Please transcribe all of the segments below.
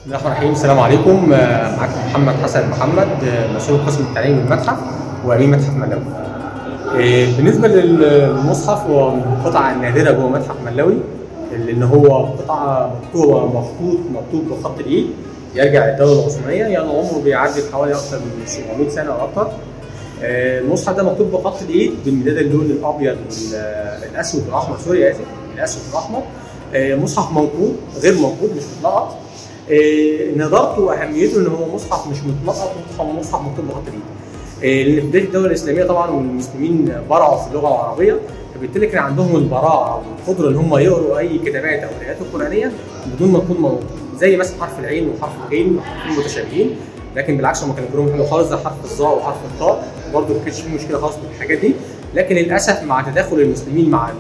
الله الرحمن الرحيم السلام عليكم آه، معاكم محمد حسن محمد آه، مسؤول قسم التعليم بالمتحف وامين متحف ملاوي. آه، بالنسبه للمصحف هو من القطع النادره جوه متحف ملاوي لان هو قطعه مكتوبه مخطوط مكتوب بخط الايد يرجع للدوله العثمانيه يعني عمره بيعدي حوالي اكثر من 700 سنه او اكثر. آه، المصحف ده مكتوب بخط الايد بمداد اللون الابيض والاسود والاحمر سوري اسف الاسود والاحمر آه، مصحف منقوط غير منقوط مش متلقط آه، نظرته واهميته ان هو مصحف مش متنقط مصحف مصحف مكتوب بخط الايد. آه، لان في بدايه الدوله الاسلاميه طبعا والمسلمين برعوا في اللغه العربيه فبالتالي كان عندهم البراعه والقدره ان هم يقروا اي كتابات او الايات القرانيه بدون ما تكون منقوطه زي مثلا حرف العين وحرف الغين حرفين متشابهين لكن بالعكس هم كانوا بيقولوا حلو خالص ده حرف الظاء وحرف الطاء برضه ما كانش فيه مشكله خالص بالحاجات دي لكن للاسف مع تداخل المسلمين مع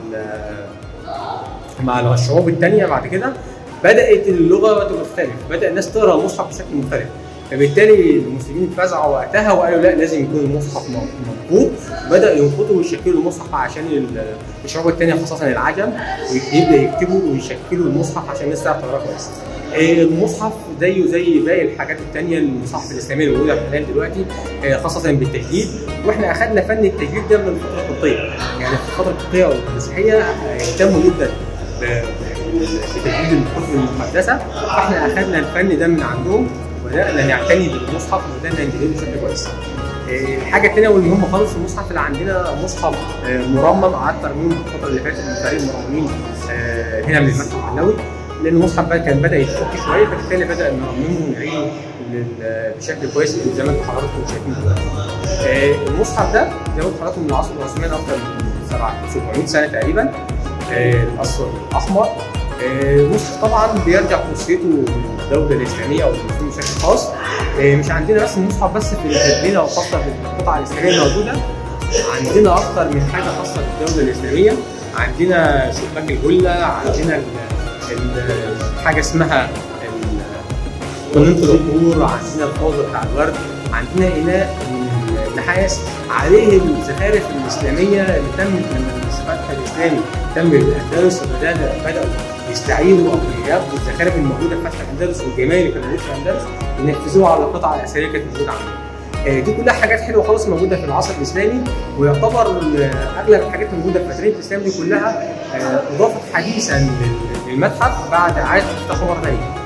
مع الشعوب الثانيه بعد كده بدات اللغه تختلف بدا الناس تقرا المصحف بشكل مختلف فبالتالي المسلمين اتفزعوا وقتها وقالوا لا لازم يكون المصحف منقوط بدا ينقطوا ويشكلوا المصحف عشان الشعوب الثانيه خاصه العجم ويبدا يكتبوا ويشكلوا المصحف عشان الناس تعرف تقراه كويس المصحف زيه زي باقي الحاجات الثانيه المصاحف الاسلاميه اللي موجوده حاليا دلوقتي خاصه بالتجديد واحنا اخذنا فن التجديد ده من الفتره القبطيه يعني في الفتره القبطيه والمسيحيه اهتموا جدا بتجديد الكتب المقدسه فاحنا اخذنا الفن ده من عندهم وبدانا نعتني بالمصحف وبدانا نديره بشكل كويس. الحاجه الثانيه والمهمه خالص في المصحف اللي عندنا مصحف مرمم قعدت ترميم الفتره اللي فاتت من فريق المرممين هنا من المتحف الحلوي لان المصحف بقى كان بدا يتفك شويه فبالتالي بدا نرممه ونعيده بشكل كويس زي ما انتم حضراتكم شايفين دلوقتي. المصحف ده زي ما انتم حضراتكم من العصر العثماني اكثر من 700 سنه تقريبا الاصفر الاحمر المصحف طبعا بيرجع خصوصيته للدوله الاسلاميه او المسلمين بشكل خاص مش عندنا بس المصحف بس في التدوينه وخاصه بالقطع الاسلاميه الموجوده عندنا اكثر من حاجه خاصه بالدوله الاسلاميه عندنا شباك الجله عندنا حاجه اسمها قنينه العطور عندنا الفوزه بتاع الورد عندنا اناء من النحاس عليه الزخارف الاسلاميه اللي تمت من الفتح الاسلامي تم بالاندلس وبدانا بداوا يستعيروا او ياخدوا الزخارف الموجوده في فتح الاندلس والجمال اللي كانت موجوده في الاندلس ينفذوها على القطع الاثريه اللي كانت موجوده عندنا. دي كلها حاجات حلوه خالص موجوده في العصر الاسلامي ويعتبر اغلب الحاجات الموجوده في فتريه الاسلام دي كلها اضافت حديثا للمتحف بعد اعاده افتتاحه مره ثانيه.